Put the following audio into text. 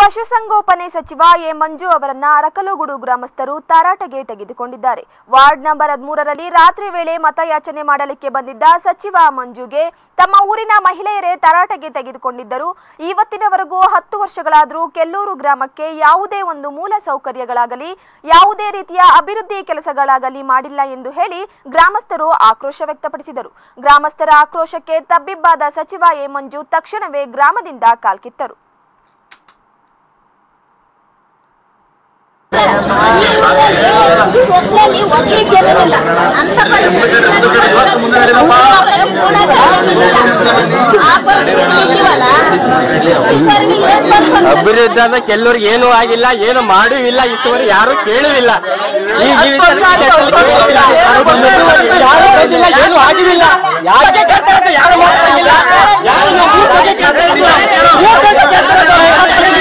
ಪಶುಸಂಗೋಪನೆ ಸಚಿವ ಎ ಮಂಜು ಅವರನ್ನ ಅರಕಲಗೂಡು ಗ್ರಾಮಸ್ಥರು ತಾರಾಟಗೆ ತೆಗೆದುಕೊಂಡಿದ್ದಾರೆ ವಾರ್ಡ್ ನಂಬರ್ ಹದಿಮೂರರಲ್ಲಿ ರಾತ್ರಿ ವೇಳೆ ಮತಯಾಚನೆ ಮಾಡಲಿಕ್ಕೆ ಬಂದಿದ್ದ ಸಚಿವ ಮಂಜುಗೆ ತಮ್ಮ ಊರಿನ ಮಹಿಳೆಯರೇ ತರಾಟೆಗೆ ತೆಗೆದುಕೊಂಡಿದ್ದರು ಇವತ್ತಿನವರೆಗೂ ಹತ್ತು ವರ್ಷಗಳಾದರೂ ಕೆಲ್ಲೂರು ಗ್ರಾಮಕ್ಕೆ ಯಾವುದೇ ಒಂದು ಮೂಲ ಸೌಕರ್ಯಗಳಾಗಲಿ ಯಾವುದೇ ರೀತಿಯ ಅಭಿವೃದ್ಧಿ ಕೆಲಸಗಳಾಗಲಿ ಮಾಡಿಲ್ಲ ಎಂದು ಹೇಳಿ ಗ್ರಾಮಸ್ಥರು ಆಕ್ರೋಶ ವ್ಯಕ್ತಪಡಿಸಿದರು ಗ್ರಾಮಸ್ಥರ ಆಕ್ರೋಶಕ್ಕೆ ತಬ್ಬಿಬ್ಬಾದ ಸಚಿವ ಎ ಮಂಜು ತಕ್ಷಣವೇ ಗ್ರಾಮದಿಂದ ಕಾಲ್ಕಿತ್ತರು ಒಬ್ಬರಲ್ಲಿ ಒಬ್ಬರಿಗೆ ಜನರಿಲ್ಲ ಅಂತ ಪರಿಸ್ಥಿತಿ ಆ ಪರಿಸ್ಥಿತಿ ಇದ್ದೀವಲ್ಲ ಇವರಿಗೆ ಏನ್ ಮಾಡ್ಬೇಕು? ಅಭಿವೃದ್ಧಿ ಅಂದ್ರೆ ಕೆಲವ್ರಿಗೆ ಏನೂ ಆಗಿಲ್ಲ ಏನು ಮಾಡೂ ಇಲ್ಲ ಇಷ್ಟವರೆಗೆ ಯಾರು ಕೇಳುವಿಲ್ಲ ಈ ಜೀವಿತ ಯಾರು ಬಂದಿಲ್ಲ ಏನು ಆಗಿಲ್ಲ ಯಾರಿಗೆ ಕೇಳ್ತಾರೆ ಅಂತ ಯಾರು ಮಾಡ್ತಾ ಇಲ್ಲ ಯಾರು ನಮ್ಮ ಊರ್ ಬಗ್ಗೆ ಕೇಳ್ತಾ ಇಲ್ಲ. ಊರ್ ಬಗ್ಗೆ ಕೇಳ್ತಾ ಇಲ್ಲ.